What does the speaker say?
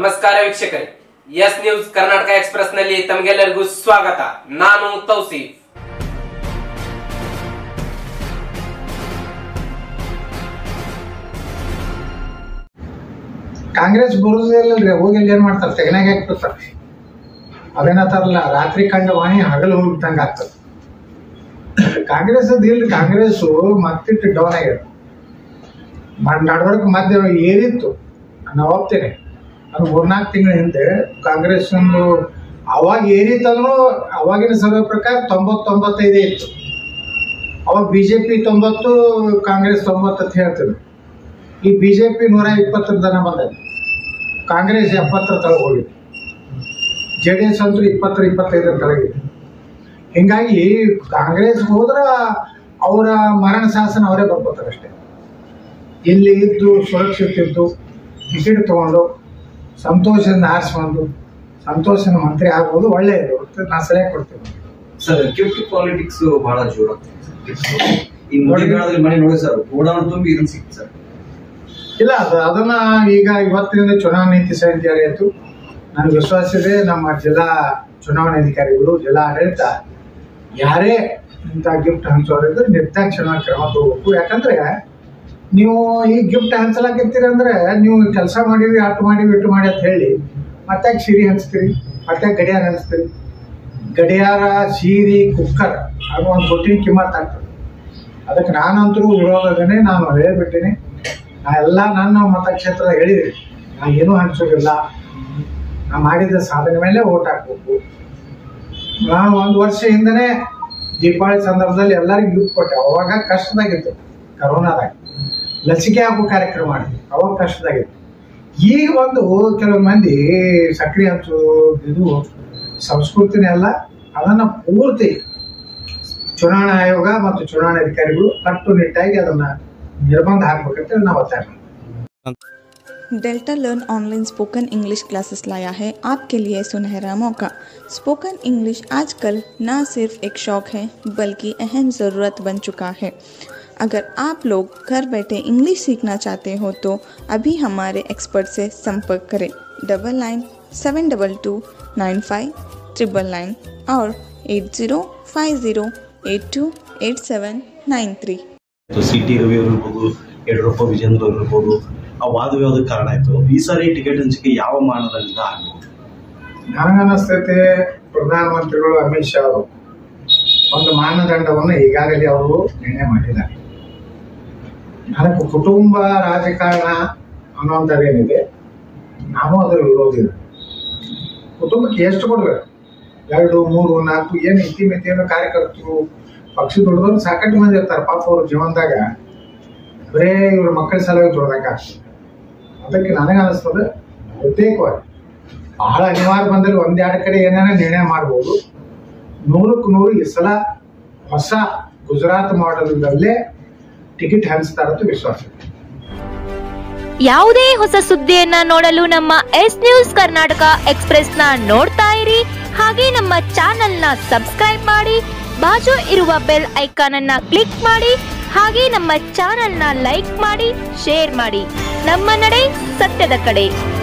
ನಮಸ್ಕಾರ ವೀಕ್ಷಕರೇ S news Karnataka express ನಲ್ಲಿ ತಮಗೆಲ್ಲರಿಗೂ ಸ್ವಾಗತ ನಾನು ತೌಸೀಫ್ ಕಾಂಗ್ರೆಸ್ ಬರುದಿಲ್ಲಲ್ರಿ ಹೋಗಿ ಇಲ್ಲಿ ಏನ್ ಮಾಡ್ತಾರೆ ತೆಗನಾಗ ಹಾಕ್ಬಿಡ್ತಾರೆ ಅದೇನತ್ತಾರಲ್ಲ ರಾತ್ರಿ ಕಂಡ ವಾಣಿ ಹಗಲು ಹೋಗ್ಬಿಟ್ಟಂಗ ಆಗ್ತದೆ ಕಾಂಗ್ರೆಸ್ ಇಲ್ರಿ ಕಾಂಗ್ರೆಸ್ ಮತ್ತಿಟ್ಟು ಡೌನ್ ಆಗ್ಯದ ನಡ್ವರ್ಕ್ ಮಧ್ಯ ಏರಿತ್ತು ನಾವು ಹೋಗ್ತೇನೆ ಅದು ಮೂರ್ನಾಲ್ಕು ತಿಂಗಳ ಹಿಂದೆ ಕಾಂಗ್ರೆಸ್ ಒಂದು ಅವಾಗ ಏರಿತ್ತಂದ್ರೂ ಅವಾಗಿನ ಸರ್ವೆ ಪ್ರಕಾರ ತೊಂಬತ್ತೊಂಬತ್ತೈದೇ ಇತ್ತು ಅವಾಗ ಬಿ ಜೆ ಪಿ ತೊಂಬತ್ತು ಕಾಂಗ್ರೆಸ್ ತೊಂಬತ್ತು ಅಂತ ಹೇಳ್ತಿದ್ರು ಈ ಬಿ ಜೆ ಪಿ ನೂರ ಇಪ್ಪತ್ತರ ದನ ಬಂದೈತೆ ಕಾಂಗ್ರೆಸ್ ಎಪ್ಪತ್ತರ ತಳಗೆ ಹೋಗಿದೆ ಜೆ ಡಿ ಎಸ್ ಅಂತೂ ಇಪ್ಪತ್ತರ ಇಪ್ಪತ್ತೈದರ ತಳಗಿದೆ ಹಿಂಗಾಗಿ ಕಾಂಗ್ರೆಸ್ ಹೋದ್ರ ಅವರ ಮರಣ ಶಾಸನ ಅವರೇ ಬರ್ಕೋತಾರೆ ಅಷ್ಟೇ ಇಲ್ಲಿ ಇದ್ದು ಸುರಕ್ಷಿತ ಇದ್ದು ಟಿಕೆಟ್ ತಗೊಂಡು ಸಂತೋಷದಿಂದ ಆರಿಸ್ಕೊಂಡು ಸಂತೋಷನ ಮಂತ್ರಿ ಆಗ್ಬೋದು ಒಳ್ಳೆಯದು ನಾ ಸಲಹೆ ಕೊಡ್ತೀನಿ ಸರ್ ಗಿಫ್ಟ್ ಪಾಲಿಟಿಕ್ಸ್ ಬಹಳ ಜೋರಾಗ್ತದೆ ಈ ಮಳೆಗಾಲದಲ್ಲಿ ಮಳೆ ನೋಡಿ ಸರ್ ಗೋಡಾನ್ ತುಂಬಿ ಇದನ್ನ ಸಿಕ್ತು ಸರ್ ಇಲ್ಲ ಅದು ಅದನ್ನ ಈಗ ಇವತ್ತಿನಿಂದ ಚುನಾವಣಾ ನೀತಿ ಸಂಹಿತೆ ಜಾರಿ ಆಯ್ತು ನನಗೆ ವಿಶ್ವಾಸ ಇದೆ ನಮ್ಮ ಜಿಲ್ಲಾ ಚುನಾವಣಾಧಿಕಾರಿಗಳು ಜಿಲ್ಲಾ ಆಡಳಿತ ಯಾರೇ ಇಂಥ ಗಿಫ್ಟ್ ಹಂಚೋರಿದ್ರೆ ನಿರ್ದಾಕ್ಷಿಣ್ಯವಾಗಿ ಕ್ರಮ ತಗೋಬೇಕು ಯಾಕಂದ್ರೆ ನೀವು ಈ ಗಿಫ್ಟ್ ಹಂಚಲಾಕತ್ತೀರಿ ಅಂದ್ರೆ ನೀವು ಕೆಲಸ ಮಾಡಿರಿ ಅಟ್ಟು ಮಾಡಿರಿ ಇಟ್ಟು ಮಾಡಿ ಅಂತ ಹೇಳಿ ಮತ್ತೆ ಸೀರೆ ಹಂಚ್ತೀರಿ ಮತ್ತೆ ಗಡಿಯಾರ ಹಂಚ್ತೀರಿ ಗಡಿಯಾರ ಸೀರೆ ಕುಕ್ಕರ್ ಅದು ಒಂದು ದೊಡ್ಡಿನ ಕಿಮ್ಮತ್ ಆಗ್ತದೆ ಅದಕ್ಕೆ ನಾನಂತರೂ ವಿರೋಧದನೇ ನಾನು ಹೇಳಿಬಿಟ್ಟಿನಿ ನಾ ಎಲ್ಲ ನನ್ನ ಮತಕ್ಷೇತ್ರ ಹೇಳಿದ್ರಿ ನಾ ಏನೂ ಹಂಚೋದಿಲ್ಲ ನಾ ಮಾಡಿದ ಸಾಧನೆ ಮೇಲೆ ಓಟ್ ಹಾಕ್ಬೇಕು ನಾನು ಒಂದು ವರ್ಷ ಹಿಂದನೇ ದೀಪಾವಳಿ ಸಂದರ್ಭದಲ್ಲಿ ಎಲ್ಲರಿಗೂ ಗಿಫ್ಟ್ ಕೊಟ್ಟೆ ಅವಾಗ ಕಷ್ಟದಾಗಿತ್ತು ಕರೋನಾದಾಗ ಲಸಿಕೆ ಹಾಕೋ ಕಾರ್ಯಕ್ರಮ ಮಾಡಿದ್ವಿ ಅವಾಗ ಕಷ್ಟದಾಗಿತ್ತು ಈಗ ಒಂದು ಕೆಲವು ಮಂದಿ ಸಕ್ರೆ ಹಂಚೋದು ಇದು ಸಂಸ್ಕೃತಿನೇ ಅಲ್ಲ ಅದನ್ನ ಪೂರ್ತಿ ಚುನಾವಣಾ ಆಯೋಗ ಮತ್ತು ಚುನಾವಣಾಧಿಕಾರಿಗಳು ಕಟ್ಟುನಿಟ್ಟಾಗಿ ಅದನ್ನ ನಿರ್ಬಂಧ ಹಾಕ್ಬೇಕಂತ ನಾವು ಒತ್ತಾಯ ಮಾಡ್ತೀವಿ. Delta learn online spoken English classes लाया है आपके लिए सुनहरा मौका स्पोकन इंग्लिश आजकल न सिर्फ एक शौक है बल्कि अहम ज़रूरत बन चुका है अगर आप लोग घर बैठे इंग्लिश सीखना चाहते हो तो अभी हमारे एक्सपर्ट से संपर्क करें double nine seven double two nine five triple nine और eight zero five zero eight two eight seven nine three C T Ravi ಅವರು ಇರ್ಬೋದು ಯಡಿಯೂರಪ್ಪ ವಿಜೇಂದ್ರ ಅವರು ಇರ್ಬೋದು ಆ ವಾದ ವಿವಾದಕ್ಕೆ ಕಾರಣ ಆಯಿತು ಈ ಸಾರಿ ಟಿಕೆಟ್ ಹಂಚಿಕೆ ಯಾವ ಮಾನದಂಡದಿಂದ ಆಗ್ಬೋದು ನನಗನ್ನಿಸ್ತೈತೆ ಪ್ರಧಾನಮಂತ್ರಿಗಳು ಅಮಿತ್ ಶಾ ಅವರು ಒಂದು ಮಾನದಂಡವನ್ನು ಈಗಾಗಲೇ ಅವರು ನಿರ್ಣಯ ಮಾಡಿದ್ದಾರೆ ನನಗೆ ಕುಟುಂಬ ರಾಜಕಾರಣ ಅನ್ನುವಂಥದ್ದೇನಿದೆ ನಾವು ಅದರ ವಿರೋಧಿ ಇದೆ. ಕುಟುಂಬಕ್ಕೆ ಎಷ್ಟು ಕೊಡ್ಬೇಕು ಎರಡು ಮೂರು ನಾಲ್ಕು ಏನು ಇತಿಮಿತಿ ಏನೋ ಕಾರ್ಯಕರ್ತರು ಪಕ್ಷ ದುಡಿದವ್ರು ಸಾಕಷ್ಟು ಮಂದಿ ಇರ್ತಾರೆ ಪಾಪ ಅವ್ರ ಜೀವನದಾಗ ಬರೇ ಇವ್ರ ಮಕ್ಕಳ ಸಲುವಾಗಿ ದುಡ್ದಂಗ ಅದಕ್ಕೆ ನನಗೆ ಅನಿಸ್ತದೆ ಪ್ರತ್ಯೇಕವಾಗಿ ಬಹಳ ಅನಿವಾರ್ಯ ಬಂದಲ್ಲಿ ಒಂದೆರಡು ಕಡೆ ಏನೇನೋ ನಿರ್ಣಯ ಮಾಡ್ಬೋದು ನೂರಕ್ಕೆ ನೂರು ಈ ಸಲ ಹೊಸ ಗುಜರಾತ್ ಮಾಡೆಲ್ದಲ್ಲೇ ಟಿಕೆಟ್ ಹಂಚ್ತಾರಂತ ವಿಶ್ವಾಸ ಇದೆ ಯಾವುದೇ ಹೊಸ ಸುದ್ದಿಯನ್ನ ನೋಡಲು ನಮ್ಮ ಎಸ್ ನ್ಯೂಸ್ ಕರ್ನಾಟಕ ಎಕ್ಸ್ಪ್ರೆಸ್ನ ನೋಡ್ತಾ ಇರಿ ಹಾಗೆ ನಮ್ಮ ಚಾನೆಲ್ನ ಸಬ್ಸ್ಕ್ರೈಬ್ ಮಾಡಿ ಬಾಜು ಇರುವ ಬೆಲ್ ಐಕಾನ್ ಅನ್ನ ಕ್ಲಿಕ್ ಮಾಡಿ ಹಾಗೆ ನಮ್ಮ ಚಾನೆಲ್ನ ಲೈಕ್ ಮಾಡಿ ಶೇರ್ ಮಾಡಿ ನಮ್ಮ ನಡೆ ಸತ್ಯದ ಕಡೆ